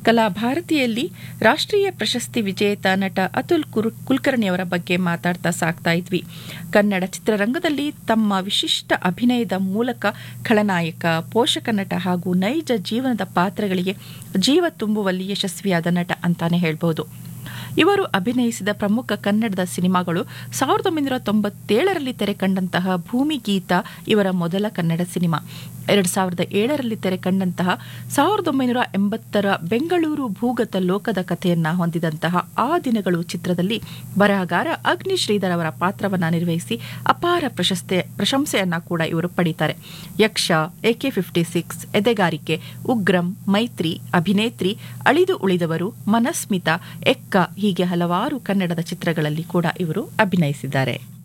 ಕಲಾ ಭಾರತಿಯಲ್ಲಿ ರಾಷ್ಟ್ರೀಯ ಪ್ರಶಸ್ತಿ ವಿಜೇತ ನಟ ಅತುಲ್ ಕುರ್ ಕುಲಕರ್ಣಿಯವರ ಬಗ್ಗೆ ಮಾತಾಡ್ತಾ ಸಾಕ್ತಾ ಇದ್ವಿ ಕನ್ನಡ ಚಿತ್ರರಂಗದಲ್ಲಿ ತಮ್ಮ ವಿಶಿಷ್ಟ ಅಭಿನಯದ ಮೂಲಕ ಖಳನಾಯಕ ಪೋಷಕ ನಟ ಹಾಗೂ ನೈಜ ಜೀವನದ ಪಾತ್ರಗಳಿಗೆ ಜೀವ ತುಂಬುವಲ್ಲಿ ಯಶಸ್ವಿಯಾದ ನಟ ಅಂತಾನೆ ಹೇಳ್ಬೋದು ಇವರು ಅಭಿನಯಿಸಿದ ಪ್ರಮುಖ ಕನ್ನಡದ ಸಿನಿಮಾಗಳು ಸಾವಿರದ ಒಂಬೈನೂರ ತೊಂಬತ್ತೇಳರಲ್ಲಿ ತೆರೆ ಕಂಡಂತಹ ಭೂಮಿಗೀತ ಇವರ ಮೊದಲ ಕನ್ನಡ ಸಿನಿಮಾ ಎರಡು ಸಾವಿರದ ಏಳರಲ್ಲಿ ತೆರೆ ಕಂಡಂತಹ ಸಾವಿರದ ಒಂಬೈನೂರ ಎಂಬತ್ತರ ಬೆಂಗಳೂರು ಭೂಗತ ಲೋಕದ ಕಥೆಯನ್ನ ಹೊಂದಿದಂತಹ ಆ ದಿನಗಳು ಚಿತ್ರದಲ್ಲಿ ಬರಹಗಾರ ಅಗ್ನಿ ಶ್ರೀಧರ್ ಅವರ ಪಾತ್ರವನ್ನ ನಿರ್ವಹಿಸಿ ಅಪಾರ ಪ್ರಶಸ್ತಿ ಪ್ರಶಂಸೆಯನ್ನ ಕೂಡ ಇವರು ಪಡೀತಾರೆ ಯಕ್ಷ ಎಕೆ ಫಿಫ್ಟಿ ಸಿಕ್ಸ್ ಎದೆಗಾರಿಕೆ ಉಗ್ರಂ ಮೈತ್ರಿ ಅಭಿನೇತ್ರಿ ಅಳಿದು ಉಳಿದವರು ಮನಸ್ಮಿತ ಎಕ್ಕ ಹೀಗೆ ಹಲವಾರು ಕನ್ನಡದ ಚಿತ್ರಗಳಲ್ಲಿ ಕೂಡ ಇವರು ಅಭಿನಯಿಸಿದ್ದಾರೆ